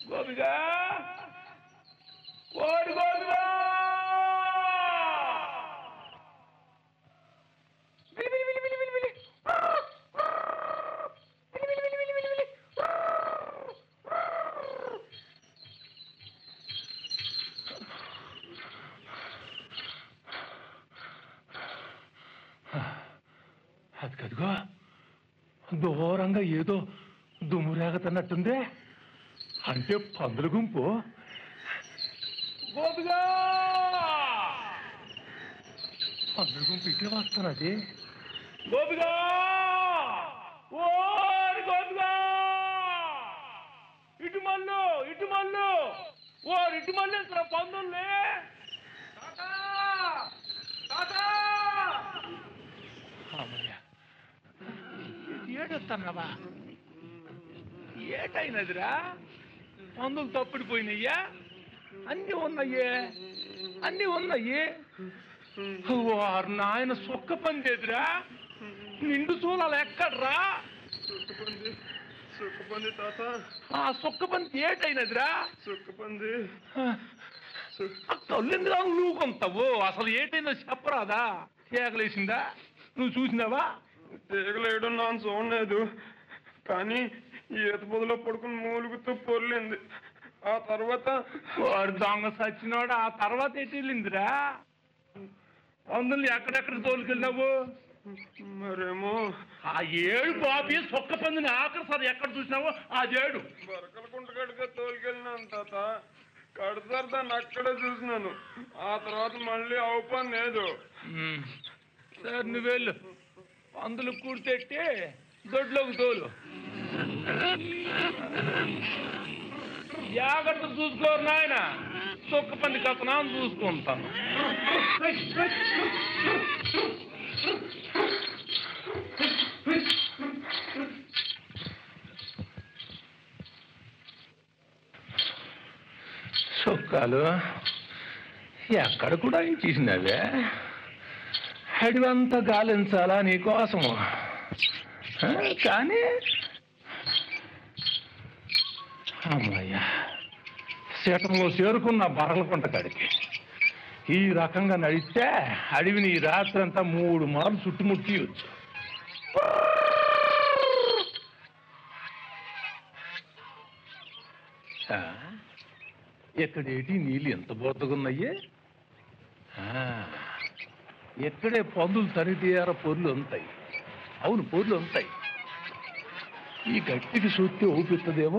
గోపిగా ఓడి గోపిగా విలి, విలి, విలి, విలి, విలి, విలి. విలి, విలి, విలి, విలి, విలి, విలి. అది కదిగో దూరంగా ఏదో దుమ్మురేగతన్నట్టుందే అంటే పందుల గుంపు గోపిగా పందుల గుంపు ఇటే వస్తున్నది గోపిగా ఓరి గోపిగా ఇటు మల్లు ఇటు మల్లు ఓ ఇటు మల్లు ఇతర పందుల్ని తాతా తాతా అమ్మయ్య ఏడొస్తున్నావా ఏటైనదిరా పందులు తప్పుడిపోయినయ్యా అన్నీ ఉన్నాయే అన్నీ ఉన్నాయి వారు నాయన సొక్క పందేదిరా నిండు చూడాలి ఎక్కడ్రా సుక్కపంది సుక్కపంది తాత ఆ సొక్క పంది ఏటైనదిరా సుక్కపంది తల్లిందిరా నువ్వు కొంతవు అసలు ఏటైందో చెప్పరాదా కేకలేసిందా నువ్వు చూసినావా తీగలేయడం నాకు చూడలేదు కానీ ఈత పొదలో పడుకుని మూలుగుతూ పొర్లింది ఆ తర్వాత వాడు దొంగ సచ్చినోడు ఆ తర్వాత ఎటు వెళ్ళిందిరా పందుల్ని ఎక్కడెక్కడ తోలుకెళ్ళినావు మరేమో ఆ ఏడు బాబీ సొక్క పందిని ఆఖరి సార్ ఎక్కడ చూసినావో ఆ ఏడు బరకల కుంటగడిగా తోలుకెళ్ళినాను తాత కడతారు దాన్ని అక్కడే చూసినాను ఆ తర్వాత మళ్ళీ అవుపని లేదు సార్ నువ్వు వెళ్ళు పందులు కూడితెట్టి దొడ్లోకి తోలు జాగ్రత్త చూసుకోరు నాయన సొక్క పంది కథనా చూసుకుంటాను సొక్కాలు ఎక్కడ కూడా ఇచ్చేసినవే అడివంతా గాలించాలా నీకోసము ఆ, కానీ అమ్మయ్యా శీతంలో చేరుకున్న బరలకుంట కాడికి ఈ రకంగా నడిస్తే అడవిని ఈ రాత్రంతా మూడు మార్లు చుట్టుముట్టియచ్చు ఆ, ఎక్కడేటి నీళ్ళు ఎంత బోతగున్నాయే ఆ, ఎక్కడే పందులు తనితీయార పొర్లు ఉంటాయి అవును పొర్లు ఉంటాయి ఈ గట్టికి చూస్తే ఊపిస్తుందేమో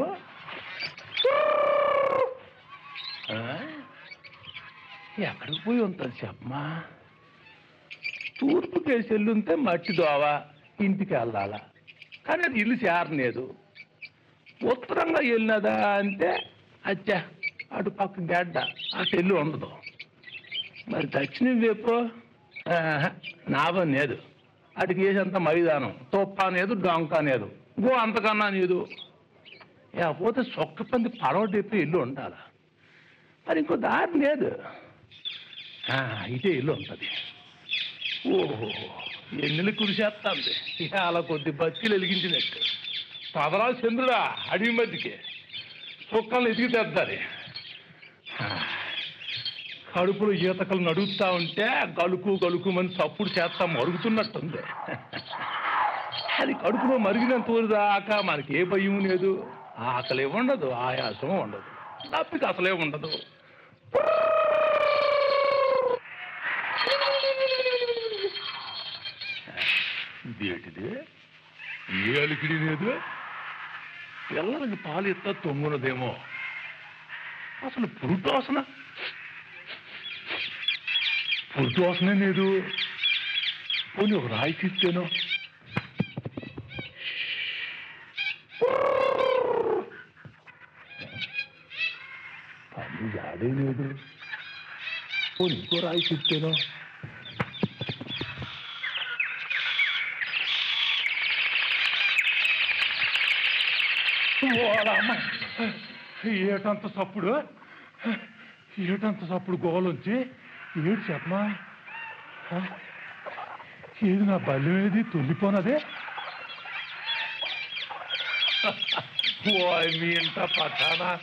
ఆ? ఎక్కడికి పోయి ఉంటుంది చెప్పమా తూర్పు కేసి వెళ్ళుంటే మట్టి దోవ ఇంటికి వెళ్ళాలా కానీ అది ఇల్లు చేరలేదు ఉత్తరంగా వెళ్ళినదా అంటే అచ్చా అటు పక్క గడ్డ ఆ చెల్లు ఉండదు మరి దక్షిణం వైపు ఆహా, నాభం లేదు అటుకి వేసేంత మైదానం తొప్ప అనేది డొంక అనేది గో అంతకన్నా నీదు లేకపోతే సొక్క పంది పడవటెప్పి ఇల్లు ఉండాలా మరి ఇంకో దారి లేదు ఆ, ఇదే ఇల్లు ఉంటుంది ఓహో ఎన్నెలు కురిసేస్తుంది అలా కొద్ది బతికిలు వెలిగించినట్టు పదరా చంద్రుడా అడవి మధ్యకి కుక్కలు ఎదిగి తెద్దాలి కడుపులో ఈతకలు నడుగుతా ఉంటే గలుకు గలుకు మంది చప్పుడు చేస్తా మరుగుతున్నట్టుంది అది కడుపులో మరిగినంత వరకు దాకా మనకి ఏ భయం లేదు ఆకలి ఉండదు ఆయాసం ఉండదు తప్పిక అసలే ఉండదు ఇదేటిది ఏ అలికిడి లేదు పిల్లలకి పాలు ఎత్త తొంగునదేమో అసలు పురుటోసన పురుటోసనే లేదు పోనీ ఒక రాయి తీస్తేనో పని జాడే లేదు పోనీ ఇంకో రాయి తీస్తేనో ఓలమ్మ ఏటంత సప్పుడు ఏటంత సప్పుడు గోలొచ్చి ఏడు చెప్పమా ఏది నా బల్యం ఏది తుల్లిపోనదే ఓ మీ ఇంట పట్టానా